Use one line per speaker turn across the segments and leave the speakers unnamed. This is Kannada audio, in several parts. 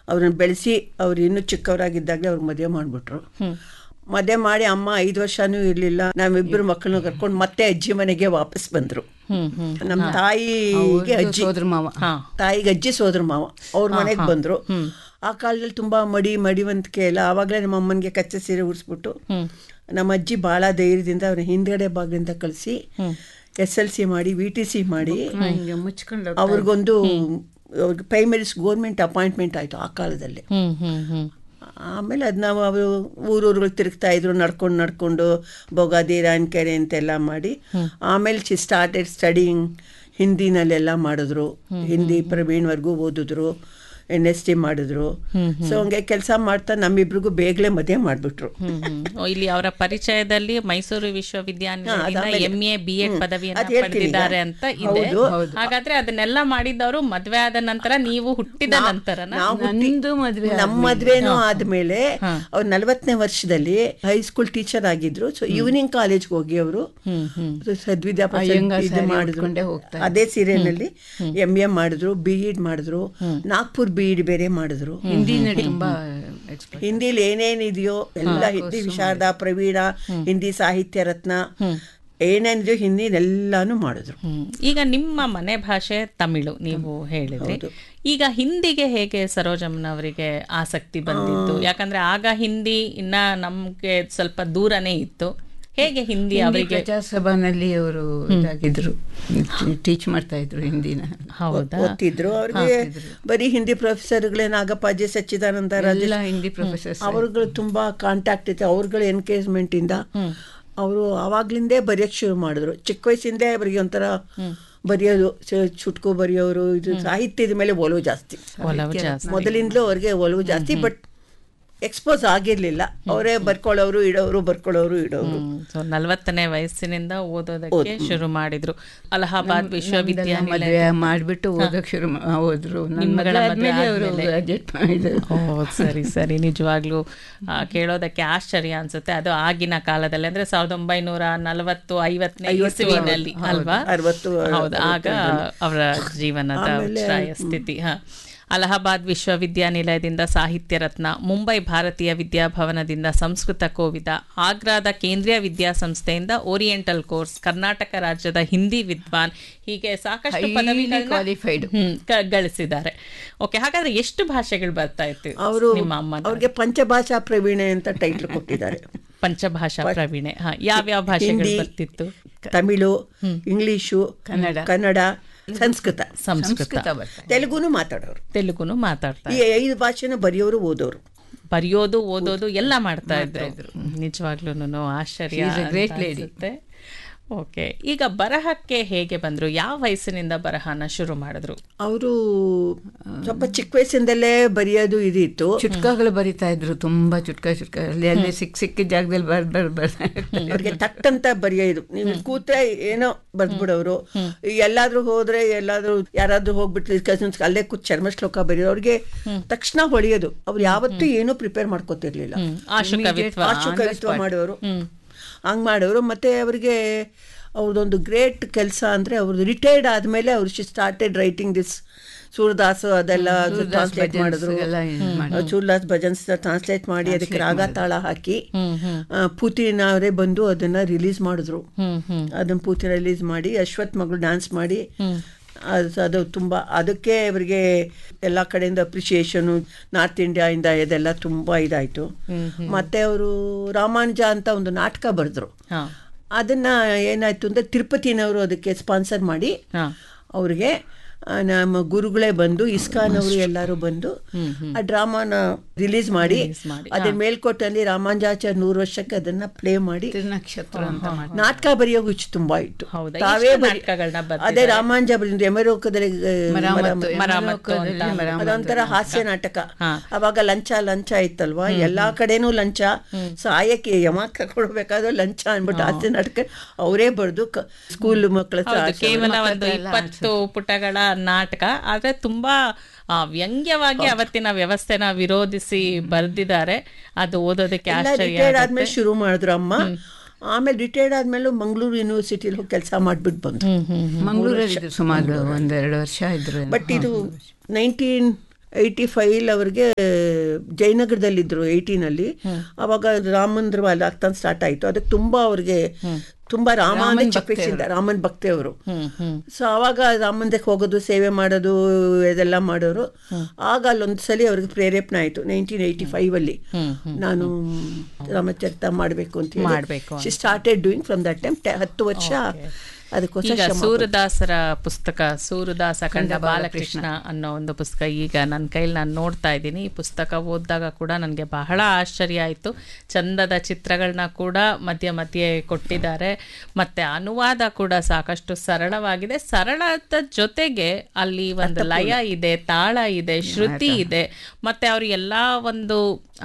ಅವ್ರನ್ನ ಬೆಳೆಸಿ ಅವ್ರು ಇನ್ನೂ ಚಿಕ್ಕವರಾಗಿದ್ದಾಗಲೇ ಅವ್ರಿಗೆ ಮದುವೆ ಮಾಡಿಬಿಟ್ರು ಮದುವೆ ಮಾಡಿ ಅಮ್ಮ ಐದು ವರ್ಷನೂ ಇರಲಿಲ್ಲ ನಾವಿಬ್ಬರು ಮಕ್ಕಳನ್ನ ಕರ್ಕೊಂಡು ಮತ್ತೆ ಅಜ್ಜಿ ಮನೆಗೆ ವಾಪಸ್ ಬಂದರು ನಮ್ಮ ತಾಯಿಗೆ ಅಜ್ಜಿ
ಸೋದ್ರ ಮಾವ
ತಾಯಿಗೆ ಅಜ್ಜಿ ಸೋದರ ಮಾವ ಅವ್ರ ಮನೆಗೆ ಬಂದರು ಆ ಕಾಲದಲ್ಲಿ ತುಂಬ ಮಡಿ ಮಡಿವಂತಿಕೆ ಎಲ್ಲ ಆವಾಗಲೇ ನಮ್ಮ ಅಮ್ಮನಿಗೆ ಕಚ್ಚೆ ಸೀರೆ ಉಡಿಸ್ಬಿಟ್ಟು ನಮ್ಮ ಅಜ್ಜಿ ಭಾಳ ಧೈರ್ಯದಿಂದ ಅವ್ರನ್ನ ಹಿಂದ್ಗಡೆ ಬಾಗಿಲಿಂದ ಕಳಿಸಿ ಎಸ್ ಎಲ್ ಸಿ ಮಾಡಿ ವಿ ಟಿ ಸಿ ಮಾಡಿ
ಹಿಂಗೆ ಮುಚ್ಕೊಂಡು
ಅವ್ರಿಗೊಂದು ಅವ್ರಿಗೆ ಪ್ರೈಮರಿ ಗೋರ್ಮೆಂಟ್ ಅಪಾಯಿಂಟ್ಮೆಂಟ್ ಆಯಿತು ಆ ಕಾಲದಲ್ಲಿ
ಹ್ಮ್ ಹ್ಮ್ ಹ್ಮ್
ಆಮೇಲೆ ಅದು ನಾವು ಅವರು ಊರೂರುಗಳು ತಿರುಗ್ತಾ ಇದ್ರು ನಡ್ಕೊಂಡು ನಡ್ಕೊಂಡು ಬೊಗಾದಿ ರಾಯನ್ಕೆರೆ ಅಂತೆಲ್ಲ ಮಾಡಿ ಆಮೇಲೆ ಶಿ ಸ್ಟಾರ್ಟೆಡ್ ಸ್ಟಡಿಂಗ್ ಹಿಂದಿನಲ್ಲೆಲ್ಲ ಮಾಡಿದ್ರು ಹಿಂದಿ ಪ್ರವೀಣ್ವರೆಗೂ ಓದಿದ್ರು ಎನ್ ಎಸ್ ಟಿ ಮಾಡಿದ್ರು ಸೊ ಹಂಗೆ ಕೆಲಸ ಮಾಡ್ತಾ ನಮ್ಮಿಬ್ರಿಗೂ ಬೇಗನೆ ಮದುವೆ ಮಾಡಿಬಿಟ್ರು
ಹ್ಮ್ ಹ್ಮ್. ಓ, ಇಲ್ಲಿ ಅವರ ಪರಿಚಯದಲ್ಲಿ ಮೈಸೂರು ವಿಶ್ವವಿದ್ಯಾನಿಲಯದಿಂದ
ಅದಾದ್ಮೇಲೆ-
ಎಂ ಎ ಬಿ ಎಡ್ ಪದವಿಯನ್ನ
ಅದ್ ಹೇಳ್ತೀನಿ ಈಗ.
ಪಡೆದಿದ್ದಾರೆ ಅಂತ ಇದೆ
ಹೌದು.
ಹಾಗಾದ್ರೆ ಅದನ್ನೆಲ್ಲ ಮಾಡಿದವರು ಮದ್ವೆ ಆದ ನಂತರ ನೀವು ಹುಟ್ಟಿದ ನಂತರನ
ನಾವು ಹುಟ್ಟಿ-
ನಂದು ಮದ್ವೆ
ನಮ್ಮ ಮದ್ವೆನೂ ಆದ್ಮೇಲೆ ಅವ್ರು ನಲವತ್ತನೇ ವರ್ಷದಲ್ಲಿ ಹೈಸ್ಕೂಲ್ ಟೀಚರ್ ಆಗಿದ್ರು ಸೊ ಈವ್ನಿಂಗ್ ಕಾಲೇಜ್ಗೆ ಹೋಗಿ ಅವರು ಸದ್ವಿದ್ಯಾ
ಅಯ್ಯಂಗಾರ್
ಇದು
ಸಾರಿ
ಮಾಡಿದ್ರು
ಉಟ್ಕೊಂಡೇ ಹೋಗ್ತಾ
ಅದೇ ಸೀರಿಯಲ್ನಲ್ಲಿ ಎಂ ಎ ಮಾಡಿದ್ರು ಬಿ ಎಡ್ ಮಾಡಿದ್ರು ನಾಗ್ಪುರ್ ಬಿ ಎಡ್ ಬೇರೆ ಮಾಡಿದ್ರು
ಹಿಂದಿನಲ್ಲಿ ತುಂಬಾ ಎಕ್ಸ್ಪರ್ಟ್
ಹಿಂದಿಲಿ ಏನೇನಿದೆಯೋ ಎಲ್ಲ ಹಿಂದಿ ವಿಶಾರದ ಪ್ರವೀಣ ಹಿಂದಿ ಸಾಹಿತ್ಯ ರತ್ನ ಏನೇನಿದೆಯೋ ಹಿಂದಿ ಎಲ್ಲಾನು ಮಾಡಿದ್ರು
ಹ್ಮ್. ಈಗ ನಿಮ್ಮ ಮನೆ ಭಾಷೆ ತಮಿಳು ನೀವು ಹೇಳಿದ್ರಿ ಈಗ ಹಿಂದಿಗೆ ಹೇಗೆ ಸರೋಜಮ್ಮನವರಿಗೆ ಆಸಕ್ತಿ ಬಂದಿತ್ತು ಯಾಕಂದ್ರೆ ಆಗ ಹಿಂದಿ ಇನ್ನ ನಮ್ಗೆ ಸ್ವಲ್ಪ ದೂರನೇ ಇತ್ತು ಹೇಗೆ ಹಿಂದಿ ಅವರಿಗೆ
ಪ್ರಜಾಸಭಾನಲ್ಲಿ ಅವರು ಇದಾಗಿದ್ರು ಟೀಚ್ ಮಾಡ್ತಾ ಇದ್ರು ಹಿಂದಿನ
ಹೌದಾ
ಓದ್ತಿದ್ರು ಅವ್ರಿಗೆ ಬರೀ ಹಿಂದಿ ಪ್ರೊಫೆಸರ್ಗಳೇ ನಾಗಪ್ಪಾಜಿ ಸಚ್ಚಿದಾನಂದ ರಾಜೇಶ್
ಎಲ್ಲ ಹಿಂದಿ ಪ್ರೊಫೆಸರ್ಸ್
ಅವ್ರುಗಳು ತುಂಬಾ ಕಾಂಟ್ಯಾಕ್ಟ್ ಇತ್ತು ಅವ್ರುಗಳ ಎನ್ಕೇಜ್ಮೆಂಟ್ ಇಂದ ಅವರು ಅವಾಗ್ಲಿಂದೇ ಬರೆಯಕ್ ಶುರು ಮಾಡಿದ್ರು ಚಿಕ್ಕ ವಯಸ್ಸಿಂದೇ ಅವರಿಗೆ ಒಂಥರ ಬರೆಯೋದು ಚು- ಚುಟ್ಕು ಬರೆಯೋರು ಇದು ಸಾಹಿತ್ಯದ ಮೇಲೆ ಒಲವು ಜಾಸ್ತಿ
ಒಲವು ಜಾಸ್ತಿ
ಮೊದಲಿಂದಲೂ ಅವ್ರಿಗೆ ಒಲವು ಜಾಸ್ತಿ ಬಟ್ ಎಕ್ಸ್ಪೋಸ್ ಆಗಿರ್ಲಿಲ್ಲ ಅವರೇ ಬರ್ಕೊಳ್ಳೋರು ಇಡೋರು ಬರ್ಕೊಳ್ಳೋರು ಇಡೋರು
ಸೊ ನಲ್ವತ್ತನೇ ವಯಸ್ಸಿನಿಂದ ಓದೋದಕ್ಕೆ ಶುರು ಮಾಡಿದ್ರು ಅಲಹಾಬಾದ್ ವಿಶ್ವವಿದ್ಯಾನಿಲಯ
ಮದುವೆ ಮಾಡ್ಬಿಟ್ಟು ಓದಕ್ ಶುರು ಮಾ- ಹೋದ್ರು ನನ್ನ
ನಿಮ್ಮಗಳ
ಮದುವೆ
ಮದುವೆ
ಆದ್ಮೇಲೆ ಅವರು
ಆದ್ಮೇಲೆ.
ಗ್ರಾಜುಯೇಟ್ ಮಾಡಿದ್ರು
ಓ ಸರಿ ಸರಿ ನಿಜವಾಗ್ಲೂ ಆ, ಕೇಳೋದಕ್ಕೆ ಆಶ್ಚರ್ಯ ಅನ್ಸುತ್ತೆ ಅದು ಆಗಿನ ಕಾಲದಲ್ಲಿ ಅಂದ್ರೆ ಸಾವಿರದ ಒಂಬೈನೂರ ನಲವತ್ತು ಐವತ್ತನೇ ಇಸ್ವಿನಲ್ಲಿ ಅಲ್ವಾ
ಅರವತ್ತು
ಹೌದು ಆಗ ಅವರ ಜೀವನದ ಉಚ್ಛ್ರಾಯ ಸ್ಥಿತಿ ಹ ಅಲಹಾಬಾದ್ ವಿಶ್ವವಿದ್ಯಾನಿಲಯದಿಂದ ಸಾಹಿತ್ಯ ರತ್ನ ಮುಂಬೈ ಭಾರತೀಯ ವಿದ್ಯಾಭವನದಿಂದ ಸಂಸ್ಕೃತ ಕೋವಿದ ಆಗ್ರಾದ ಕೇಂದ್ರೀಯ ವಿದ್ಯಾಸಂಸ್ಥೆಯಿಂದ ಓರಿಯೆಂಟಲ್ ಕೋರ್ಸ್ ಕರ್ನಾಟಕ ರಾಜ್ಯದ ಹಿಂದಿ ವಿದ್ವಾನ್ ಹೀಗೆ ಸಾಕಷ್ಟು
Highly
ಪದವಿಗಳನ್ನ
qualified.
ಹ್ಮ್, ಕ- ಗಳಿಸಿದ್ದಾರೆ ಓಕೆ ಹಾಗಾದ್ರೆ ಎಷ್ಟು ಭಾಷೆಗಳು ಬರ್ತಾ ಇತ್ತು
ಅವರು
ನಿಮ್ಮ ಅಮ್ಮ
ಅವ್ರಿಗೆ ಪಂಚಭಾಷಾ ಪ್ರವೀಣೆ ಅಂತ ಟೈಟ್ಲ್ ಕೊಟ್ಟಿದ್ದಾರೆ
ಪಂಚಭಾಷಾ ಪ್ರವೀಣೆ ಹ ಯಾವ್ಯಾವ ಭಾಷೆಗಳು
ಹಿಂದಿ
ಬರ್ತಿತ್ತು
ತಮಿಳು ಇಂಗ್ಲಿಷು
ಕನ್ನಡ.
ಕನ್ನಡ ಸಂಸ್ಕೃತ
ಸಂಸ್ಕೃತ
ಸಂಸ್ಕೃತ ಬರ್ತಾರೆ
ತೆಲುಗುನು ಮಾತಾಡೋರು
ತೆಲುಗುನು ಮಾತಾಡ್ತಾ
ಈ ಐದು ಭಾಷೆನ ಬರೆಯೋರು ಓದೋರು
ಬರೆಯೋದು ಓದೋದು ಎಲ್ಲ ಮಾಡ್ತಾ ಇದ್ರು ನಿಜವಾಗ್ಲೂ ಆಶ್ಚರ್ಯ
She is a great
ಅಂತ
lady.
ಅನ್ಸುತ್ತೆ. ಓಕೆ ಈಗ ಬರಹಕ್ಕೆ ಹೇಗೆ ಬಂದ್ರು ಯಾವ ವಯಸ್ಸಿನಿಂದ ಬರಹನ ಶುರು ಮಾಡಿದ್ರು
ಅವರು ಸ್ವಲ್ಪ ಚಿಕ್ಕ ವಯಸ್ಸಿಂದಲೇ ಬರೆಯೋದು ಇದಿತ್ತು
ಚುಟ್ಕಗಳು ಬರಿತಾ ಇದ್ರು ತುಂಬಾ ಚುಟ್ಕ ಚುಟ್ಕ ಅಲ್ಲಿ ಅಲ್ಲಿ ಸಿಕ್ಕ ಸಿಕ್ಕಿದ ಜಾಗದಲ್ಲಿ ಬರ್ದ್ ಬರ್ದ್ ಬರ್ತಾ
ಅವ್ರಿಗೆ ತಟ್ಟಂತ ಬರೆಯೋದು ನೀವು ಕೂತ್ರೆ ಏನೋ ಬರ್ದ್ಬಿಡೋರು ಎಲ್ಲಾದ್ರೂ ಹೋದ್ರೆ ಎಲ್ಲಾದ್ರೂ ಯಾರಾದ್ರೂ ಹೋಗ್ಬಿಟ್ಟು ಕಸಿನ್ಸ್ ಅಲ್ಲೇ ಕೂತ್ ಚರ್ಮ ಶ್ಲೋಕ ಬರೆಯೋರು ಅವ್ರಿಗೆ ತಕ್ಷಣ ಹೊಳೆಯೋದು ಅವ್ರು ಯಾವತ್ತೂ ಏನೂ ಪ್ರಿಪೇರ್ ಮಾಡ್ಕೋತಿರ್ಲಿಲ್ಲ
ಆಶು ಕವಿತ್ವ
ಆಶು ಕವಿತ್ವ ಮಾಡೋರು ಹಂಗ್ ಮಾಡೋರು ಮತ್ತೆ ಅವ್ರಿಗೆ ಅವ್ರದ್ದೊಂದು ಗ್ರೇಟ್ ಕೆಲಸ ಅಂದ್ರೆ ಅವ್ರದ್ದು ರಿಟೈರ್ಡ್ ಆದ್ಮೇಲೆ ಅವ್ರು she started writing this Surdas ಅದೆಲ್ಲ ಟ್ರಾನ್ಸ್ಲೇಟ್
ಭಜನ್ಸ್
ಮಾಡಿದ್ರು
ಎಲ್ಲ ಇದ್
ಸೂರ್ದಾಸ್ ಭಜನ್ಸ್ ಟ್ರಾನ್ಸ್ಲೇಟ್ ಮಾಡಿ ಅದಕ್ಕೆ ರಾಗ ತಾಳ ಹಾಕಿ ಆ, ಪೂತಿನ ಅವರೇ ಬಂದು ಅದನ್ನ ರಿಲೀಸ್ ಮಾಡಿದ್ರು ಅದನ್ನ ಪೂತಿ ರಿಲೀಸ್ ಮಾಡಿ ಅಶ್ವಥ್ ಮಗಳು ಡ್ಯಾನ್ಸ್ ಮಾಡಿ ಅದು ಅದು ತುಂಬ ಅದಕ್ಕೆ ಅವರಿಗೆ ಎಲ್ಲ ಕಡೆಯಿಂದ ಅಪ್ರಿಷಿಯೇಷನು ನಾರ್ತ್ ಇಂಡಿಯಾಯಿಂದ ಇದೆಲ್ಲ ತುಂಬ ಇದಾಯಿತು ಮತ್ತೆ ಅವರು ರಾಮಾನುಜ ಅಂತ ಒಂದು ನಾಟಕ ಬರೆದ್ರು
ಹಾ
ಅದನ್ನ ಏನಾಯ್ತು ಅಂದ್ರೆ ತಿರುಪತಿನವರು ಅದಕ್ಕೆ ಸ್ಪಾನ್ಸರ್ ಮಾಡಿ
ಹಾ
ಅವ್ರಿಗೆ ಆ, ನಮ್ಮ ಗುರುಗಳೇ ಬಂದು ಇಸ್ಕಾನ್ ಅವರು ಎಲ್ಲರೂ ಬಂದು ಆ ಡ್ರಾಮಾನ ರಿಲೀಸ್ ಮಾಡಿ ಅದ್ರ ಮೇಲ್ಕೋಟಲ್ಲಿ ರಾಮಾಂಜಾಚಾರ್ಯ ನೂರು ವರ್ಷಕ್ಕೆ ಅದನ್ನ ಪ್ಲೇ ಮಾಡಿ
ನಕ್ಷತ್ರ ಅಂತ ಮಾಡಿ
ನಾಟಕ ಬರೆಯೋ ಹುಚ್ಚು ತುಂಬಾ ಇತ್ತು
ಹೌದಾ?
ತಾವೇ
ಎಷ್ಟು
ಬರಿ-
ನಾಟಕಗಳ್ನ ಬರ್ದಿದ್ದಾರೆ?
ಅದೇ ರಾಮಾಂಜ ಬರೆದ್ರು ಎಮರೋಕದಲ್ಲಿ
ಮರಾಮತ್ತು
ಮರಾಮತ್ತು ಅಂತ.
ಅದೊಂಥರ ಹಾಸ್ಯ ನಾಟಕ ಅವಾಗ ಲಂಚ ಲಂಚ ಇತ್ತಲ್ವಾ ಎಲ್ಲಾ ಕಡೆನೂ ಲಂಚ ಸಾಯಕ್ಕೆ ಯಮಕ ಕೊಡ್ಬೇಕಾದ್ರೆ ಲಂಚ ಅನ್ಬಿಟ್ಟು ಹಾಸ್ಯ ನಾಟಕ ಅವರೇ ಬರೆದು ಸ್ಕೂಲ್ ಮಕ್ಕಳ ಹತ್ರ
ಹೌದು
ಹಾಕ್ಸೋರು.
ಕೇವಲ ಒಂದು ಇಪ್ಪತ್ತು ಪುಟಗಳ ನಾಟಕ ಆದ್ರೆ ತುಂಬಾ ಆ, ವ್ಯಂಗ್ಯವಾಗಿ ಅವತ್ತಿನ ವ್ಯವಸ್ಥೆನ ವಿರೋಧಿಸಿ ಬರ್ದಿದ್ದಾರೆ ಅದು ಓದೋದಕ್ಕೆ
ಎಲ್ಲ
ಆಶ್ಚರ್ಯ
ರಿಟೈರ್ಡ್
ಆಗುತ್ತೆ.
ಆದ್ಮೇಲೆ ಶುರು ಮಾಡಿದ್ರು ಅಮ್ಮ ಆಮೇಲೆ ರಿಟೈರ್ಡ್ ಆದ್ಮೇಲೂ ಮಂಗಳೂರು ಯೂನಿವರ್ಸಿಟಿಲಿ ಹೋಗಿ ಕೆಲಸ ಮಾಡ್ಬಿಟ್ಟು ಬಂದ್ರು
ಮಂಗಳೂರಲ್ಲಿ ಇದ್ರು ಸುಮಾರು ಒಂದೆರಡು ವರ್ಷ ಇದ್ರು
ಬಟ್ ಇದು ನೈನ್ಟೀನ್ ಏಯ್ಟಿ ಫೈವ್ ಅವ್ರಿಗೆ ಜಯನಗರದಲ್ಲಿದ್ದರು ಏಯ್ಟೀನಲ್ಲಿ ಅವಾಗ ರಾಮ ಮಂದಿರ ಅಲ್ಲಿ ಆಗ್ತಾನೆ ಸ್ಟಾರ್ಟ್ ಆಯಿತು ಅದಕ್ಕೆ ತುಂಬ ಅವ್ರಿಗೆ ತುಂಬ ರಾಮ ಅಂದ್ರೆ ಚಿಕ್ಕ ರಾಮನ್ ಭಕ್ತಿ ಅವರು ಸೊ ಅವಾಗ ರಾಮ ಮಂದಿರಕ್ಕೆ ಹೋಗೋದು ಸೇವೆ ಮಾಡೋದು ಇದೆಲ್ಲ ಮಾಡೋರು ಆಗ ಅಲ್ಲೊಂದು ಸಲ ಅವ್ರಿಗೆ ಪ್ರೇರೇಪಣೆ ಆಯಿತು ನೈನ್ಟೀನ್ ಏಯ್ಟಿ ಫೈವ್ ಅಲ್ಲಿ ನಾನು ರಾಮಚರಿತ ಮಾಡಬೇಕು ಅಂತ
ಮಾಡ್ಬೇಕು
ಹೇಳಿ started doing from that time ಹತ್ತು ವರ್ಷ ಅದಕ್ಕೋಸ್ಕರ
ಈಗ
ಶ್ರಮ
ಸೂರದಾಸರ ಪುಸ್ತಕ ಸೂರದಾಸ ಕಂಡ ಬಾಲಕೃಷ್ಣ ಅನ್ನೋ ಒಂದು ಪುಸ್ತಕ ಈಗ ನನ್ನ ಕೈಲಿ ನಾನು ನೋಡ್ತಾ ಇದ್ದೀನಿ ಈ ಪುಸ್ತಕ ಓದಿದಾಗ ಕೂಡ ನನಗೆ ಬಹಳ ಆಶ್ಚರ್ಯ ಆಯಿತು ಚಂದದ ಚಿತ್ರಗಳನ್ನ ಕೂಡ ಮಧ್ಯ ಮಧ್ಯೆ ಕೊಟ್ಟಿದ್ದಾರೆ ಮತ್ತೆ ಅನುವಾದ ಕೂಡ ಸಾಕಷ್ಟು ಸರಳವಾಗಿದೆ ಸರಳದ ಜೊತೆಗೆ ಅಲ್ಲಿ ಒಂದು ಲಯ ಇದೆ ತಾಳ ಇದೆ ಶ್ರುತಿ ಇದೆ ಮತ್ತೆ ಅವ್ರು ಎಲ್ಲ ಒಂದು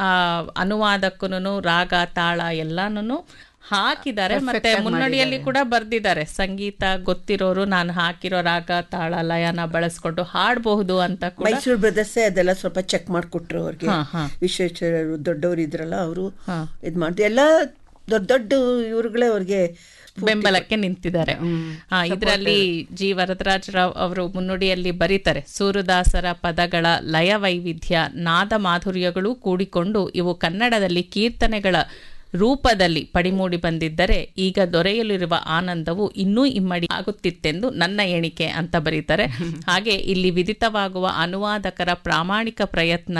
ಅನುವಾದಕ್ಕೂ ರಾಗ ತಾಳ ಎಲ್ಲಾನು ಹಾಕಿದ್ದಾರೆ ಮತ್ತೆ ಮುನ್ನಡಿಯಲ್ಲಿ ಕೂಡ ಬರ್ದಿದ್ದಾರೆ ಸಂಗೀತ ಗೊತ್ತಿರೋರು ನಾನು ಹಾಕಿರೋ ರಾಗ ತಾಳ ಲಯನ ಬಳಸ್ಕೊಂಡು ಹಾಡಬಹುದು ಅಂತ ಕೂಡ
ಮೈಸೂರು ಬ್ರದರ್ಸೇ ಅದೆಲ್ಲ ಸ್ವಲ್ಪ ಚೆಕ್ ಮಾಡಿಕೊಟ್ರು ಅವ್ರಿಗೆ ವಿಶ್ವೇಶ್ವರರು ದೊಡ್ಡವರು ಇದ್ರಲ್ಲ ಅವರು ಇದು ಮಾಡಿ ಎಲ್ಲ ದೊಡ್ಡ ದೊಡ್ಡ ಇವ್ರುಗಳೇ ಅವ್ರಿಗೆ
ಬೆಂಬಲಕ್ಕೆ ನಿಂತಿದ್ದಾರೆ ಇದರಲ್ಲಿ ಜಿ ವರದರಾಜ ರಾವ್ ಅವರು ಮುನ್ನುಡಿಯಲ್ಲಿ ಬರೀತಾರೆ ಸೂರದಾಸರ ಪದಗಳ ಲಯ ವೈವಿಧ್ಯ ನಾದ ಮಾಧುರ್ಯಗಳು ಕೂಡಿಕೊಂಡು ಇವು ಕನ್ನಡದಲ್ಲಿ ಕೀರ್ತನೆಗಳ ರೂಪದಲ್ಲಿ ಪಡಿಮೂಡಿ ಬಂದಿದ್ದರೆ ಈಗ ದೊರೆಯಲಿರುವ ಆನಂದವು ಇನ್ನೂ ಇಮ್ಮಡಿ ಆಗುತ್ತಿತ್ತೆಂದು ನನ್ನ ಎಣಿಕೆ ಅಂತ ಬರೀತಾರೆ ಹಾಗೆ ಇಲ್ಲಿ ವಿದಿತವಾಗುವ ಅನುವಾದಕರ ಪ್ರಾಮಾಣಿಕ ಪ್ರಯತ್ನ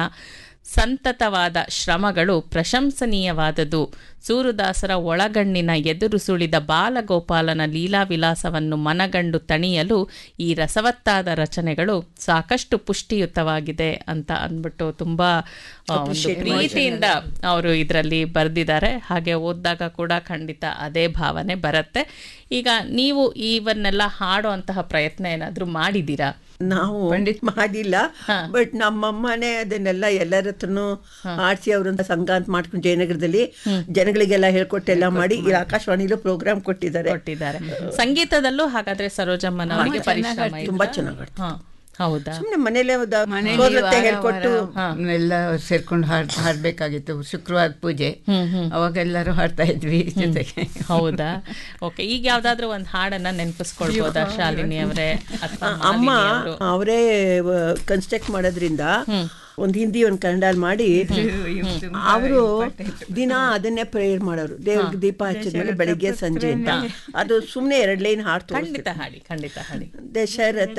ಸಂತತವಾದ ಶ್ರಮಗಳು ಪ್ರಶಂಸನೀಯವಾದದು ಸೂರುದಾಸರ ಒಳಗಣ್ಣಿನ ಎದುರು ಸುಳಿದ ಬಾಲಗೋಪಾಲನ ಲೀಲಾ ವಿಲಾಸವನ್ನು ಮನಗಂಡು ತಣಿಯಲು ಈ ರಸವತ್ತಾದ ರಚನೆಗಳು ಸಾಕಷ್ಟು ಪುಷ್ಟಿಯುತವಾಗಿದೆ ಅಂತ ಅಂದ್ಬಿಟ್ಟು ತುಂಬಾ ಒಂದು ಪ್ರೀತಿಯಿಂದ ಅವರು ಇದರಲ್ಲಿ ಬರೆದಿದ್ದಾರೆ ಹಾಗೆ ಓದಿದಾಗ ಕೂಡ ಖಂಡಿತ ಅದೇ ಭಾವನೆ ಬರುತ್ತೆ ಈಗ ನೀವು ಇವನ್ನೆಲ್ಲ ಹಾಡೋ ಅಂತಹ ಪ್ರಯತ್ನ ಏನಾದರೂ ಮಾಡಿದ್ದೀರಾ
ನಾವು ಮಾಡಿಲ್ಲ ಬಟ್ ನಮ್ಮಮ್ಮನೇ ಅದನ್ನೆಲ್ಲ ಎಲ್ಲರ ಹತ್ರನು ಆಡ್ಸಿ ಅವ್ರನ್ನ ಸಂಘ ಅಂತ ಮಾಡ್ಕೊಂಡು ಜಯನಗರದಲ್ಲಿ ಜನಗಳಿಗೆಲ್ಲ ಹೇಳ್ಕೊಟ್ಟೆಲ್ಲ ಮಾಡಿ ಇಲ್ಲಿ ಆಕಾಶವಾಣಿಲೂ ಪ್ರೋಗ್ರಾಮ್ ಕೊಟ್ಟಿದ್ದಾರೆ
ಕೊಟ್ಟಿದ್ದಾರೆ ಸಂಗೀತದಲ್ಲೂ ಹಾಗಾದ್ರೆ ಸರೋಜಮ್ಮನವರಿಗೆ ಪರಿಶ್ರಮ ಇದೆ.
ತುಂಬಾ ಚೆನ್ನಾಗಿ
ಹಾ, ಹೌದಾ
ಸುಮ್ಮನೆ ಮನೇಲೆ
ಮನೇಲಿ
ಹೇಳ್ಕೊಟ್ಟು
ಎಲ್ಲ ಸೇರ್ಕೊಂಡು ಹಾಡ್ ಹಾಡ್ಬೇಕಾಗಿತ್ತು ಶುಕ್ರವಾರ ಪೂಜೆ ಅವಾಗ ಎಲ್ಲರೂ ಹಾಡ್ತಾ ಇದ್ವಿ ಜೊತೆಗೆ
ಹೌದಾ ಓಕೆ ಈಗ ಯಾವ್ದಾದ್ರು ಒಂದ್ ಹಾಡನ್ನ ನೆನಪಿಸ್ಕೊಳ್ಬೋದಾ ಶಾಲಿನಿ ಅವರೇ ಅಥವಾ
ಅಮ್ಮ
ಮಾಲಿನಿ ಅವ್ರು?
ಅವರೇ ಕನ್ಸ್ಟ್ರಕ್ಟ್ ಮಾಡೋದ್ರಿಂದ ಒಂದು ಹಿಂದಿ ಒಂದು ಕನ್ನಡ ಮಾಡಿ ಅವರು ದಿನ ಅದನ್ನೇ ಪ್ರೇಯರ್ ಮಾಡೋರು ದೇವ್ರಿಗೆ ದೀಪ ಹಚ್ಚಿದ್ಮೇಲೆ ಬೆಳಿಗ್ಗೆ ಸಂಜೆ ಅಂತ ಅದು ಸುಮ್ಮನೆ ಎರಡು ಲೈನ್ ಹಾಡ್ತು
ಖಂಡಿತ ಹಾಡಿ ಖಂಡಿತ ಹಾಡಿ
ದಶರಥ